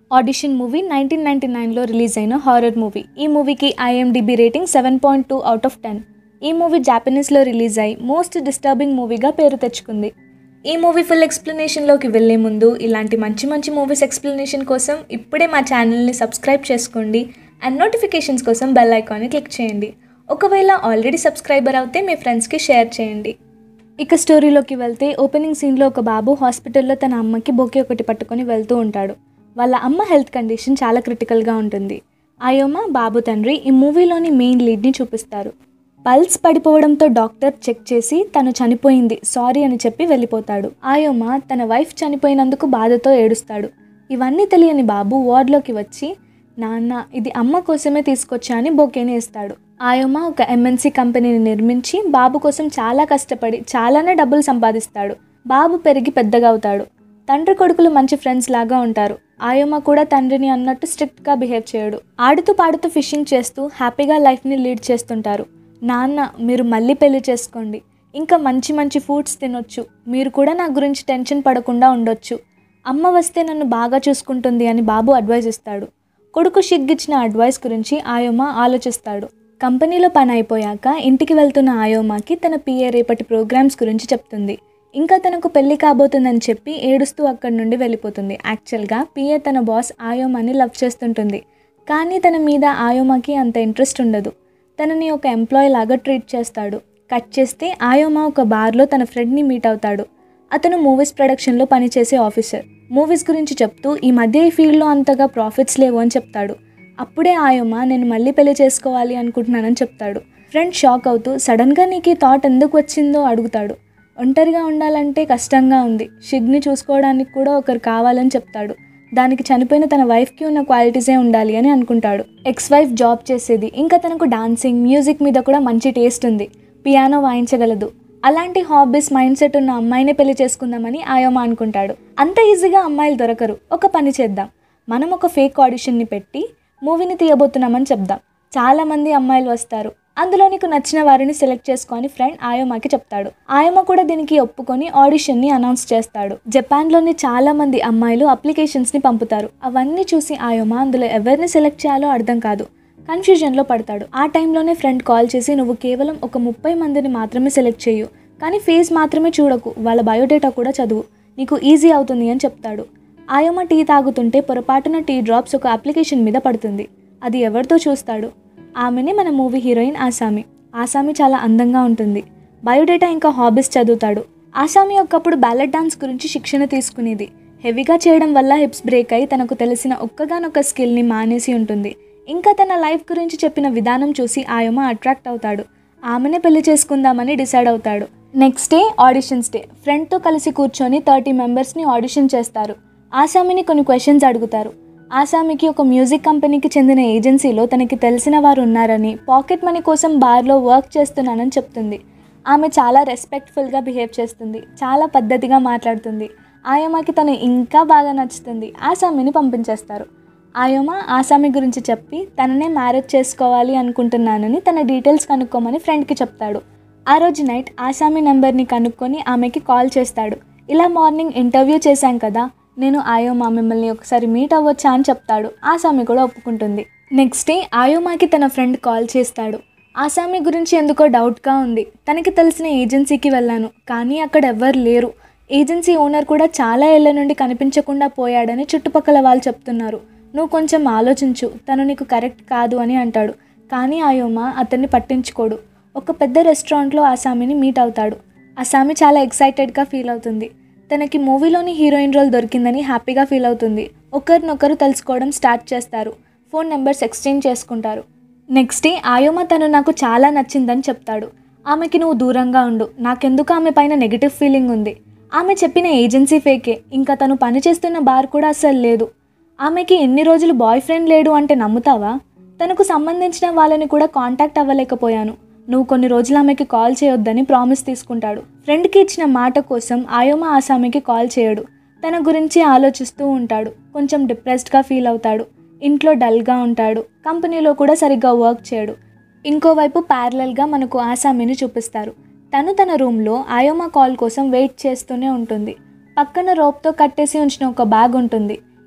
audition movie nineteen ninety నైన్లో release అయిన horror movie ఈ మూవీకి IMDb rating seven point two out of ten ఈ మూవీ జాపనీస్లో రిలీజ్ అయి మోస్ట్ డిస్టర్బింగ్ మూవీగా పేరు తెచ్చుకుంది ఈ మూవీ ఫుల్ ఎక్స్ప్లెనేషన్లోకి వెళ్ళే ముందు ఇలాంటి మంచి మంచి మూవీస్ ఎక్స్ప్లెనేషన్ కోసం ఇప్పుడే మా ఛానల్ని సబ్స్క్రైబ్ చేసుకోండి అండ్ నోటిఫికేషన్స్ కోసం బెల్ ఐకాన్ని క్లిక్ చేయండి ఒకవేళ ఆల్రెడీ సబ్స్క్రైబర్ అయితే మీ ఫ్రెండ్స్కి షేర్ చేయండి ఇక స్టోరీలోకి వెళ్తే ఓపెనింగ్ సీన్లో ఒక బాబు హాస్పిటల్లో తన అమ్మకి బొకే ఒకటి పట్టుకొని వెళ్తూ ఉంటాడు వాళ్ళ అమ్మ హెల్త్ కండిషన్ చాలా క్రిటికల్గా ఉంటుంది ఆయోమ బాబు తండ్రి ఈ మూవీలోని మెయిన్ లీడ్ని చూపిస్తారు పల్స్ పడిపోవడంతో డాక్టర్ చెక్ చేసి తను చనిపోయింది సారీ అని చెప్పి వెళ్ళిపోతాడు ఆయోమ తన వైఫ్ చనిపోయినందుకు బాధతో ఏడుస్తాడు ఇవన్నీ తెలియని బాబు వార్డ్లోకి వచ్చి నాన్న ఇది అమ్మ కోసమే తీసుకొచ్చా అని బొకేని ఇస్తాడు ఆయమ్మ ఒక ఎంఎన్సీ కంపెనీని నిర్మించి బాబు కోసం చాలా కష్టపడి చాలానే డబ్బులు సంపాదిస్తాడు బాబు పెరిగి పెద్దగా అవుతాడు తండ్రి కొడుకులు మంచి ఫ్రెండ్స్ లాగా ఉంటారు ఆయమ్మ కూడా తండ్రిని అన్నట్టు స్ట్రిక్ట్గా బిహేవ్ చేయడు ఆడుతూ పాడుతూ ఫిషింగ్ చేస్తూ హ్యాపీగా లైఫ్ని లీడ్ చేస్తుంటారు నాన్న మీరు మళ్ళీ పెళ్లి చేసుకోండి ఇంకా మంచి మంచి ఫుడ్స్ తినొచ్చు మీరు కూడా నా గురించి టెన్షన్ పడకుండా ఉండొచ్చు అమ్మ వస్తే నన్ను బాగా చూసుకుంటుంది అని బాబు అడ్వైస్ ఇస్తాడు కొడుకు షిగ్గిచ్చిన అడ్వైస్ గురించి ఆయోమ ఆలోచిస్తాడు కంపెనీలో పని అయిపోయాక ఇంటికి వెళ్తున్న ఆయోమాకి తన పిఏ రేపటి ప్రోగ్రామ్స్ గురించి చెప్తుంది ఇంకా తనకు పెళ్లి కాబోతుందని చెప్పి ఏడుస్తూ అక్కడి నుండి వెళ్ళిపోతుంది యాక్చువల్గా పిఏ తన బాస్ ఆయోమాని లవ్ చేస్తుంటుంది కానీ తన మీద ఆయోమాకి అంత ఇంట్రెస్ట్ ఉండదు తనని ఒక ఎంప్లాయీ లాగా ట్రీట్ చేస్తాడు కట్ చేస్తే ఆయోమా ఒక బార్లో తన ఫ్రెండ్ని మీట్ అవుతాడు అతను మూవీస్ ప్రొడక్షన్లో పనిచేసే ఆఫీసర్ మూవీస్ గురించి చెప్తూ ఈ మధ్య ఈ ఫీల్డ్లో అంతగా ప్రాఫిట్స్ లేవు అని చెప్తాడు అప్పుడే ఆయమ్మ నేను మళ్ళీ పెళ్లి చేసుకోవాలి అనుకుంటున్నానని చెప్తాడు ఫ్రెండ్ షాక్ అవుతూ సడన్గా నీకు ఈ థాట్ ఎందుకు వచ్చిందో అడుగుతాడు ఒంటరిగా ఉండాలంటే కష్టంగా ఉంది షిగ్ని చూసుకోవడానికి కూడా ఒకరు కావాలని చెప్తాడు దానికి చనిపోయిన తన వైఫ్కి ఉన్న క్వాలిటీసే ఉండాలి అని అనుకుంటాడు ఎక్స్ వైఫ్ జాబ్ చేసేది ఇంకా తనకు డాన్సింగ్ మ్యూజిక్ మీద కూడా మంచి టేస్ట్ ఉంది పియానో వాయించగలదు అలాంటి హాబీస్ మైండ్ సెట్ ఉన్న అమ్మాయినే పెళ్లి చేసుకుందామని ఆయమ్మ అనుకుంటాడు అంత ఈజీగా అమ్మాయిలు దొరకరు ఒక పని చేద్దాం మనం ఒక ఫేక్ ఆడిషన్ని పెట్టి మూవీని తీయబోతున్నామని చెప్దాం చాలామంది అమ్మాయిలు వస్తారు అందులో నీకు నచ్చిన వారిని సెలెక్ట్ చేసుకొని ఫ్రెండ్ ఆయమ్మకి చెప్తాడు ఆయమ్మ కూడా దీనికి ఒప్పుకొని ఆడిషన్ని అనౌన్స్ చేస్తాడు జపాన్లోని చాలా మంది అమ్మాయిలు అప్లికేషన్స్ని పంపుతారు అవన్నీ చూసి ఆయమ్మ అందులో ఎవరిని సెలెక్ట్ చేయాలో అర్థం కాదు కన్ఫ్యూజన్లో పడతాడు ఆ టైంలోనే ఫ్రెండ్ కాల్ చేసి నువ్వు కేవలం ఒక ముప్పై మందిని మాత్రమే సెలెక్ట్ చేయు కానీ ఫేస్ మాత్రమే చూడకు వాళ్ళ బయోడేటా కూడా చదువు నీకు ఈజీ అవుతుంది అని చెప్తాడు ఆయమ్మ టీ తాగుతుంటే పొరపాటున టీ డ్రాప్స్ ఒక అప్లికేషన్ మీద పడుతుంది అది ఎవరితో చూస్తాడు ఆమెనే మన మూవీ హీరోయిన్ ఆసామి ఆసామి చాలా అందంగా ఉంటుంది బయోడేటా ఇంకా హాబీస్ చదువుతాడు ఆసామి ఒకప్పుడు బ్యాలెట్ డాన్స్ గురించి శిక్షణ తీసుకునేది హెవీగా చేయడం వల్ల హిప్స్ బ్రేక్ అయి తనకు తెలిసిన ఒక్కగానొక్క స్కిల్ని మానేసి ఉంటుంది ఇంకా తన లైఫ్ గురించి చెప్పిన విధానం చూసి ఆయమ్మ అట్రాక్ట్ అవుతాడు ఆమెనే పెళ్లి చేసుకుందామని డిసైడ్ అవుతాడు నెక్స్ట్ డే ఆడిషన్స్ డే ఫ్రెండ్తో కలిసి కూర్చొని థర్టీ మెంబర్స్ని ఆడిషన్ చేస్తారు ఆసామిని కొన్ని క్వశ్చన్స్ అడుగుతారు ఆసామికి ఒక మ్యూజిక్ కంపెనీకి చెందిన ఏజెన్సీలో తనకి తెలిసిన వారు ఉన్నారని పాకెట్ మనీ కోసం బార్లో వర్క్ చేస్తున్నానని చెప్తుంది ఆమె చాలా రెస్పెక్ట్ఫుల్గా బిహేవ్ చేస్తుంది చాలా పద్ధతిగా మాట్లాడుతుంది ఆయమ్మకి తను ఇంకా బాగా నచ్చుతుంది ఆసామిని పంపించేస్తారు ఆయమ్మ ఆసామి గురించి చెప్పి తననే మ్యారేజ్ చేసుకోవాలి అనుకుంటున్నానని తన డీటెయిల్స్ కనుక్కోమని ఫ్రెండ్కి చెప్తాడు ఆ రోజు నైట్ ఆసామి నెంబర్ని కనుక్కొని ఆమెకి కాల్ చేస్తాడు ఇలా మార్నింగ్ ఇంటర్వ్యూ చేశాం కదా నేను ఆయోమా మిమ్మల్ని ఒకసారి మీట్ అవ్వచ్చా అని చెప్తాడు ఆసామి కూడా ఒప్పుకుంటుంది నెక్స్ట్ డే ఆయోమాకి తన ఫ్రెండ్ కాల్ చేస్తాడు ఆసామి గురించి ఎందుకో డౌట్గా ఉంది తనకి తెలిసిన ఏజెన్సీకి వెళ్ళాను కానీ అక్కడ ఎవ్వరు లేరు ఏజెన్సీ ఓనర్ కూడా చాలా ఏళ్ల నుండి కనిపించకుండా పోయాడని చుట్టుపక్కల వాళ్ళు చెప్తున్నారు నువ్వు కొంచెం ఆలోచించు తను నీకు కరెక్ట్ కాదు అని అంటాడు కానీ ఆయోమా అతన్ని పట్టించుకోడు ఒక పెద్ద రెస్టారెంట్లో ఆసామిని మీట్ అవుతాడు ఆసామి చాలా ఎక్సైటెడ్గా ఫీల్ అవుతుంది తనకి మూవీలోని హీరోయిన్ రోల్ దొరికిందని హ్యాపీగా ఫీల్ అవుతుంది ఒకరినొకరు తెలుసుకోవడం స్టార్ట్ చేస్తారు ఫోన్ నెంబర్స్ ఎక్స్చేంజ్ చేసుకుంటారు నెక్స్ట్ డే ఆయోమ తను నాకు చాలా నచ్చిందని చెప్తాడు ఆమెకి నువ్వు దూరంగా ఉండు నాకెందుకు ఆమె పైన నెగిటివ్ ఫీలింగ్ ఉంది ఆమె చెప్పిన ఏజెన్సీ ఫేకే ఇంకా తను పనిచేస్తున్న బార్ కూడా అస్సలు లేదు ఆమెకి ఎన్ని రోజులు బాయ్ ఫ్రెండ్ లేడు అంటే నమ్ముతావా తనకు సంబంధించిన వాళ్ళని కూడా కాంటాక్ట్ అవ్వలేకపోయాను నువ్వు కొన్ని రోజులు ఆమెకి కాల్ చేయొద్దని ప్రామిస్ తీసుకుంటాడు ఫ్రెండ్కి ఇచ్చిన మాట కోసం ఆయోమ ఆసామికి కాల్ చేయడు తన గురించి ఆలోచిస్తూ ఉంటాడు కొంచెం డిప్రెస్డ్గా ఫీల్ అవుతాడు ఇంట్లో డల్గా ఉంటాడు కంపెనీలో కూడా సరిగ్గా వర్క్ చేయడు ఇంకోవైపు ప్యారలల్గా మనకు ఆసామిని చూపిస్తారు తను తన రూమ్లో ఆయోమా కాల్ కోసం వెయిట్ చేస్తూనే ఉంటుంది పక్కన రోప్తో కట్టేసి ఉంచిన ఒక బ్యాగ్ ఉంటుంది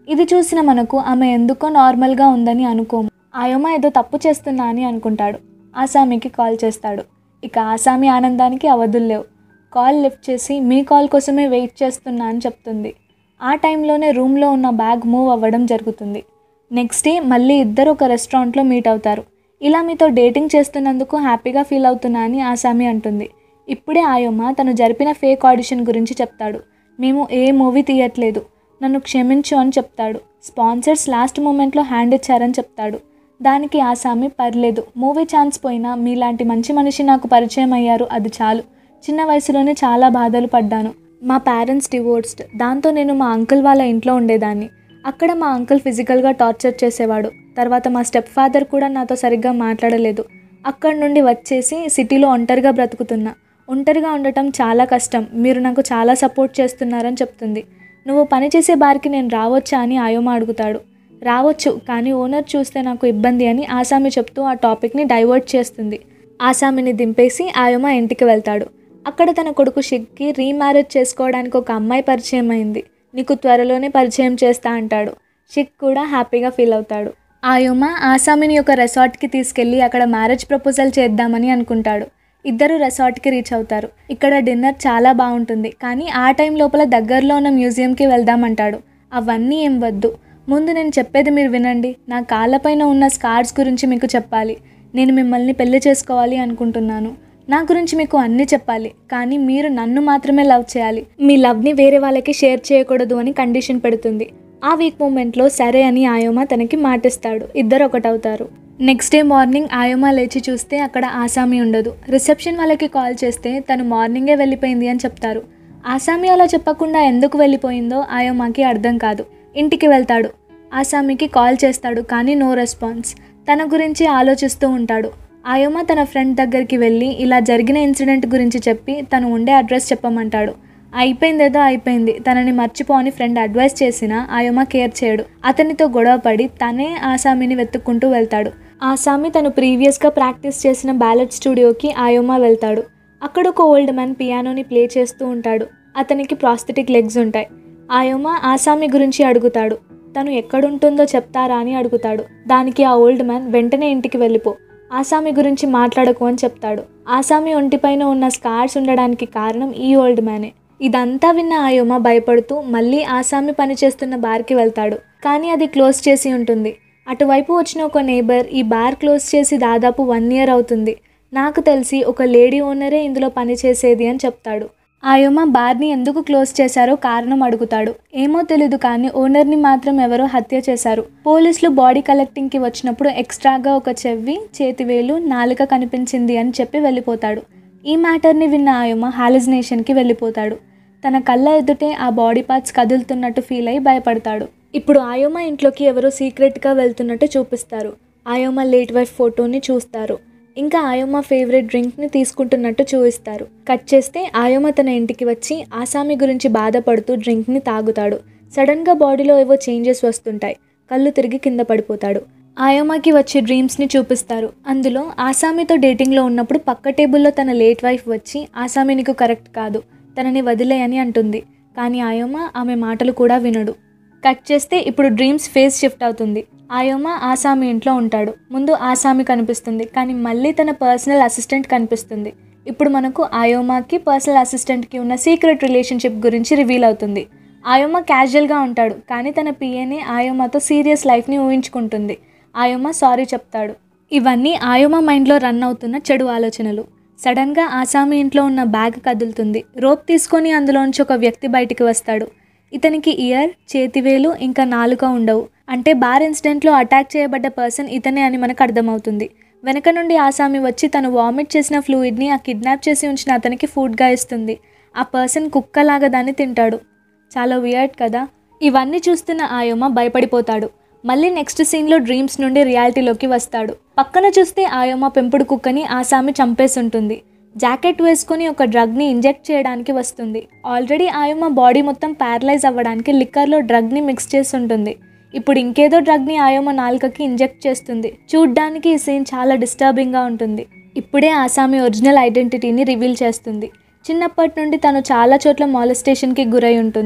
ఇది చూసిన మనకు ఆమె ఎందుకో నార్మల్గా ఉందని అనుకోము ఆయమ్మ ఏదో తప్పు చేస్తున్నా అని అనుకుంటాడు ఆసామికి కాల్ చేస్తాడు ఇక ఆసామి ఆనందానికి అవధులు లేవు కాల్ లిఫ్ట్ చేసి మీ కాల్ కోసమే వెయిట్ చేస్తున్నా అని చెప్తుంది ఆ టైంలోనే రూమ్లో ఉన్న బ్యాగ్ మూవ్ అవ్వడం జరుగుతుంది నెక్స్ట్ డే మళ్ళీ ఇద్దరు ఒక రెస్టారెంట్లో మీట్ అవుతారు ఇలా మీతో డేటింగ్ చేస్తున్నందుకు హ్యాపీగా ఫీల్ అవుతున్నా అని ఆసామి అంటుంది ఇప్పుడే ఆయమ్మ తను జరిపిన ఫేక్ ఆడిషన్ గురించి చెప్తాడు మేము ఏ మూవీ తీయట్లేదు నన్ను క్షమించు అని చెప్తాడు స్పాన్సర్స్ లాస్ట్ మూమెంట్లో హ్యాండ్ ఇచ్చారని చెప్తాడు దానికి ఆసామి పర్లేదు మూవీ ఛాన్స్ పోయినా మీలాంటి మంచి మనిషి నాకు పరిచయం అయ్యారు అది చాలు చిన్న వయసులోనే చాలా బాధలు పడ్డాను మా పేరెంట్స్ డివోర్స్డ్ దాంతో నేను మా అంకుల్ వాళ్ళ ఇంట్లో ఉండేదాన్ని అక్కడ మా అంకుల్ ఫిజికల్గా టార్చర్ చేసేవాడు తర్వాత మా స్టెప్ ఫాదర్ కూడా నాతో సరిగ్గా మాట్లాడలేదు అక్కడి నుండి వచ్చేసి సిటీలో ఒంటరిగా బ్రతుకుతున్నా ఒంటరిగా ఉండటం చాలా కష్టం మీరు నాకు చాలా సపోర్ట్ చేస్తున్నారని చెప్తుంది నువ్వు పనిచేసే బార్కి నేను రావచ్చా అని ఆయోమ అడుగుతాడు రావచ్చు కానీ ఓనర్ చూస్తే నాకు ఇబ్బంది అని ఆసామి చెప్తూ ఆ టాపిక్ని డైవర్ట్ చేస్తుంది ఆసామిని దింపేసి ఆయమ ఇంటికి వెళ్తాడు అక్కడ తన కొడుకు షిక్కి రీమ్యారేజ్ చేసుకోవడానికి ఒక అమ్మాయి పరిచయం అయింది నీకు త్వరలోనే పరిచయం చేస్తా అంటాడు షిక్ కూడా హ్యాపీగా ఫీల్ అవుతాడు ఆయోమ ఆసామిని ఒక రెసార్ట్కి తీసుకెళ్ళి అక్కడ మ్యారేజ్ ప్రపోజల్ చేద్దామని అనుకుంటాడు ఇద్దరు రెసార్ట్కి రీచ్ అవుతారు ఇక్కడ డిన్నర్ చాలా బాగుంటుంది కానీ ఆ టైం లోపల దగ్గరలో ఉన్న మ్యూజియంకి వెళ్దామంటాడు అవన్నీ ఏం వద్దు ముందు నేను చెప్పేది మీరు వినండి నా కాళ్ళపైన ఉన్న స్కార్స్ గురించి మీకు చెప్పాలి నేను మిమ్మల్ని పెళ్లి చేసుకోవాలి అనుకుంటున్నాను నా గురించి మీకు అన్నీ చెప్పాలి కానీ మీరు నన్ను మాత్రమే లవ్ చేయాలి మీ లవ్ని వేరే వాళ్ళకి షేర్ చేయకూడదు అని కండిషన్ పెడుతుంది ఆ వీక్ మూమెంట్లో సరే అని ఆయోమ తనకి మాటిస్తాడు ఇద్దరు ఒకటవుతారు నెక్స్ట్ డే మార్నింగ్ ఆయోమ లేచి చూస్తే అక్కడ ఆసామి ఉండదు రిసెప్షన్ వాళ్ళకి కాల్ చేస్తే తను మార్నింగే వెళ్ళిపోయింది అని చెప్తారు ఆసామి అలా చెప్పకుండా ఎందుకు వెళ్ళిపోయిందో ఆయోమాకి అర్థం కాదు ఇంటికి వెళ్తాడు ఆసామికి కాల్ చేస్తాడు కానీ నో రెస్పాన్స్ తన గురించి ఆలోచిస్తూ ఉంటాడు ఆయోమ తన ఫ్రెండ్ దగ్గరికి వెళ్ళి ఇలా జరిగిన ఇన్సిడెంట్ గురించి చెప్పి తను ఉండే అడ్రస్ చెప్పమంటాడు అయిపోయిందేదో అయిపోయింది తనని మర్చిపో అని ఫ్రెండ్ అడ్వైస్ చేసినా ఆయోమ కేర్ చేయడు అతనితో గొడవ పడి తనే ఆసామిని వెతుక్కుంటూ వెళ్తాడు ఆసామి తను ప్రీవియస్గా ప్రాక్టీస్ చేసిన బ్యాలెట్ స్టూడియోకి ఆయోమ వెళ్తాడు అక్కడ ఒక ఓల్డ్ మ్యాన్ పియానోని ప్లే చేస్తూ ఉంటాడు అతనికి ప్రాస్థెటిక్ లెగ్స్ ఉంటాయి ఆయోమ ఆసామి గురించి అడుగుతాడు తను ఎక్కడుంటుందో చెప్తారా అని అడుగుతాడు దానికి ఆ ఓల్డ్ మ్యాన్ వెంటనే ఇంటికి వెళ్ళిపో ఆసామి గురించి మాట్లాడకు అని చెప్తాడు ఆసామి ఒంటిపైన ఉన్న స్కార్స్ ఉండడానికి కారణం ఈ ఓల్డ్ మ్యానే ఇదంతా విన్న ఆయోమ భయపడుతూ మళ్ళీ ఆసామి పనిచేస్తున్న బార్కి వెళ్తాడు కానీ అది క్లోజ్ చేసి ఉంటుంది అటువైపు వచ్చిన ఒక నేబర్ ఈ బార్ క్లోజ్ చేసి దాదాపు వన్ ఇయర్ అవుతుంది నాకు తెలిసి ఒక లేడీ ఓనరే ఇందులో పనిచేసేది అని చెప్తాడు ఆయోమ బార్ని ఎందుకు క్లోజ్ చేశారో కారణం అడుగుతాడు ఏమో తెలీదు కానీ ఓనర్ని మాత్రం ఎవరో హత్య చేశారు పోలీసులు బాడీ కలెక్టింగ్కి వచ్చినప్పుడు ఎక్స్ట్రాగా ఒక చెవి చేతివేలు నాలుక కనిపించింది అని చెప్పి వెళ్ళిపోతాడు ఈ మ్యాటర్ని విన్న ఆయోమ హాలిజినేషన్కి వెళ్ళిపోతాడు తన కళ్ళ ఎదుటే ఆ బాడీ పార్ట్స్ కదులుతున్నట్టు ఫీల్ అయి భయపడతాడు ఇప్పుడు ఆయోమ ఇంట్లోకి ఎవరో సీక్రెట్గా వెళ్తున్నట్టు చూపిస్తారు ఆయోమ లేట్ వైఫ్ ఫోటోని చూస్తారు ఇంకా ఆయోమ ఫేవరెట్ డ్రింక్ని తీసుకుంటున్నట్టు చూపిస్తారు కట్ చేస్తే ఆయోమ తన ఇంటికి వచ్చి ఆసామి గురించి బాధపడుతూ డ్రింక్ని తాగుతాడు సడన్గా బాడీలో ఏవో చేంజెస్ వస్తుంటాయి కళ్ళు తిరిగి కింద పడిపోతాడు ఆయోమాకి వచ్చే డ్రీమ్స్ని చూపిస్తారు అందులో ఆసామితో డేటింగ్లో ఉన్నప్పుడు పక్క టేబుల్లో తన లేట్ వైఫ్ వచ్చి ఆసామి నీకు కరెక్ట్ కాదు తనని వదిలేయని అంటుంది కానీ ఆయోమ ఆమె మాటలు కూడా వినడు కట్ చేస్తే ఇప్పుడు డ్రీమ్స్ ఫేస్ షిఫ్ట్ అవుతుంది ఆయోమ ఆసామి ఇంట్లో ఉంటాడు ముందు ఆసామి కనిపిస్తుంది కానీ మళ్ళీ తన పర్సనల్ అసిస్టెంట్ కనిపిస్తుంది ఇప్పుడు మనకు ఆయోమాకి పర్సనల్ అసిస్టెంట్కి ఉన్న సీక్రెట్ రిలేషన్షిప్ గురించి రివీల్ అవుతుంది ఆయోమ క్యాజువల్గా ఉంటాడు కానీ తన పిఏనే ఆయోమాతో సీరియస్ లైఫ్ని ఊహించుకుంటుంది ఆయోమ సారీ చెప్తాడు ఇవన్నీ ఆయోమ మైండ్లో రన్ అవుతున్న చెడు ఆలోచనలు సడన్గా ఆసామి ఇంట్లో ఉన్న బ్యాగ్ కదులుతుంది రోప్ తీసుకొని అందులోంచి ఒక వ్యక్తి బయటికి వస్తాడు ఇతనికి ఇయర్ చేతివేలు ఇంకా నాలుక ఉండవు అంటే బార్ ఇన్సిడెంట్లో అటాక్ చేయబడ్డ పర్సన్ ఇతనే అని మనకు అర్థమవుతుంది వెనక నుండి ఆసామి వచ్చి తను వామిట్ చేసిన ఫ్లూయిడ్ని ఆ కిడ్నాప్ చేసి ఉంచిన అతనికి ఫుడ్గా ఇస్తుంది ఆ పర్సన్ కుక్కలాగా దాన్ని తింటాడు చాలా వియర్డ్ కదా ఇవన్నీ చూస్తున్న ఆయోమ భయపడిపోతాడు మళ్ళీ నెక్స్ట్ సీన్లో డ్రీమ్స్ నుండి రియాలిటీలోకి వస్తాడు పక్కన చూస్తే ఆయోమ పెంపుడు కుక్కని ఆసామి చంపేసి ఉంటుంది జాకెట్ వేసుకొని ఒక డ్రగ్ని ఇంజెక్ట్ చేయడానికి వస్తుంది ఆల్రెడీ ఆయమ్మ బాడీ మొత్తం ప్యారలైజ్ అవ్వడానికి లిక్కర్లో డ్రగ్ని మిక్స్ చేసి ఉంటుంది ఇప్పుడు ఇంకేదో డ్రగ్ని ఆయమ్మ నాలుకకి ఇంజెక్ట్ చేస్తుంది చూడ్డానికి ఈ సీన్ చాలా డిస్టర్బింగ్గా ఉంటుంది ఇప్పుడే ఆసామి ఒరిజినల్ ఐడెంటిటీని రివీల్ చేస్తుంది చిన్నప్పటి నుండి తను చాలా చోట్ల మాలెస్టేషన్కి గురై ఉంటుంది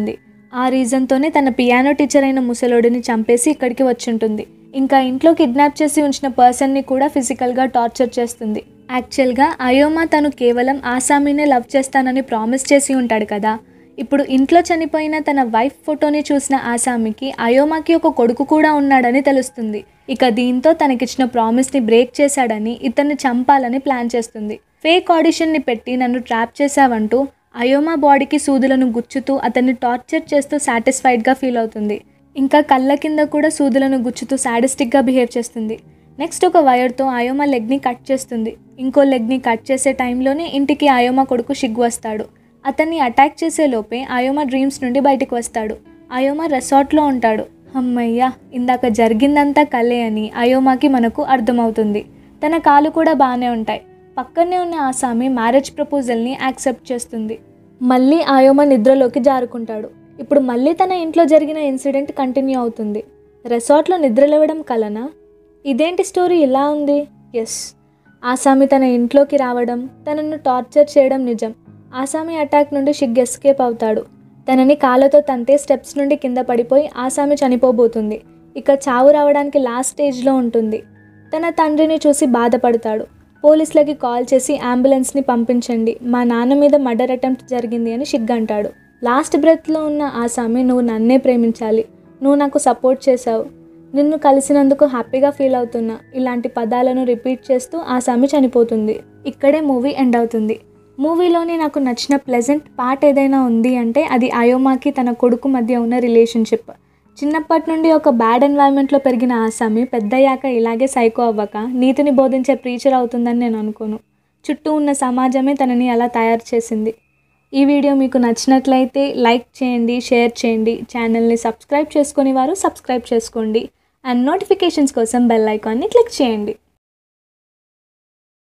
ఆ రీజన్తోనే తన పియానో టీచర్ అయిన ముసలోడిని చంపేసి ఇక్కడికి వచ్చుంటుంది ఇంకా ఇంట్లో కిడ్నాప్ చేసి ఉంచిన పర్సన్ని కూడా ఫిజికల్గా టార్చర్ చేస్తుంది యాక్చువల్గా అయోమా తను కేవలం ఆసామీనే లవ్ చేస్తానని ప్రామిస్ చేసి ఉంటాడు కదా ఇప్పుడు ఇంట్లో చనిపోయిన తన వైఫ్ ఫోటోని చూసిన ఆసామికి అయోమాకి ఒక కొడుకు కూడా ఉన్నాడని తెలుస్తుంది ఇక దీంతో తనకిచ్చిన ప్రామిస్ని బ్రేక్ చేశాడని ఇతన్ని చంపాలని ప్లాన్ చేస్తుంది ఫేక్ ఆడిషన్ని పెట్టి నన్ను ట్రాప్ చేశావంటూ అయోమా బాడీకి సూదులను గుచ్చుతూ అతన్ని టార్చర్ చేస్తూ సాటిస్ఫైడ్గా ఫీల్ అవుతుంది ఇంకా కళ్ళ కింద కూడా సూదులను గుచ్చుతూ సాడిస్టిక్గా బిహేవ్ చేస్తుంది నెక్స్ట్ ఒక వైర్తో అయోమా లెగ్ని కట్ చేస్తుంది ఇంకో లెగ్ని కట్ చేసే టైంలోనే ఇంటికి అయోమా కొడుకు షిగ్ వస్తాడు అతన్ని అటాక్ చేసే లోపే అయోమా డ్రీమ్స్ నుండి బయటకు వస్తాడు అయోమా రెసార్ట్లో ఉంటాడు అమ్మయ్య ఇందాక జరిగిందంతా కలే అని అయోమాకి మనకు అర్థమవుతుంది తన కాలు కూడా బాగానే ఉంటాయి పక్కనే ఉన్న ఆసామి మ్యారేజ్ ప్రపోజల్ని యాక్సెప్ట్ చేస్తుంది మళ్ళీ అయోమా నిద్రలోకి జారుకుంటాడు ఇప్పుడు మళ్ళీ తన ఇంట్లో జరిగిన ఇన్సిడెంట్ కంటిన్యూ అవుతుంది రెసార్ట్లో నిద్రలేవడం కలనా ఇదేంటి స్టోరీ ఇలా ఉంది ఎస్ ఆసామి తన ఇంట్లోకి రావడం తనను టార్చర్ చేయడం నిజం ఆసామి అటాక్ నుండి షిగ్ ఎస్కేప్ అవుతాడు తనని కాళ్ళతో తంతే స్టెప్స్ నుండి కింద పడిపోయి ఆసామి చనిపోబోతుంది ఇక చావు రావడానికి లాస్ట్ స్టేజ్లో ఉంటుంది తన తండ్రిని చూసి బాధపడతాడు పోలీసులకి కాల్ చేసి అంబులెన్స్ని పంపించండి మా నాన్న మీద మర్డర్ అటెంప్ట్ జరిగింది అని షిగ్ అంటాడు లాస్ట్ బ్రెత్లో ఉన్న ఆసామి నువ్వు నన్నే ప్రేమించాలి నువ్వు నాకు సపోర్ట్ చేశావు నిన్ను కలిసినందుకు హ్యాపీగా ఫీల్ అవుతున్నా ఇలాంటి పదాలను రిపీట్ చేస్తూ ఆసామి చనిపోతుంది ఇక్కడే మూవీ ఎండ్ అవుతుంది మూవీలోని నాకు నచ్చిన ప్లెజెంట్ పార్ట్ ఏదైనా ఉంది అంటే అది అయోమాకి తన కొడుకు మధ్య ఉన్న రిలేషన్షిప్ చిన్నప్పటి నుండి ఒక బ్యాడ్ ఎన్వైరన్మెంట్లో పెరిగిన ఆసామి పెద్దయ్యాక ఇలాగే సైకో అవ్వక నీతిని బోధించే ప్రీచర్ అవుతుందని నేను అనుకోను చుట్టూ ఉన్న సమాజమే తనని అలా తయారు చేసింది ఈ వీడియో మీకు నచ్చినట్లయితే లైక్ చేయండి షేర్ చేయండి ఛానల్ని సబ్స్క్రైబ్ చేసుకొని వారు సబ్స్క్రైబ్ చేసుకోండి అండ్ నోటిఫికేషన్స్ కోసం బెల్ ఐకాన్ని క్లిక్ చేయండి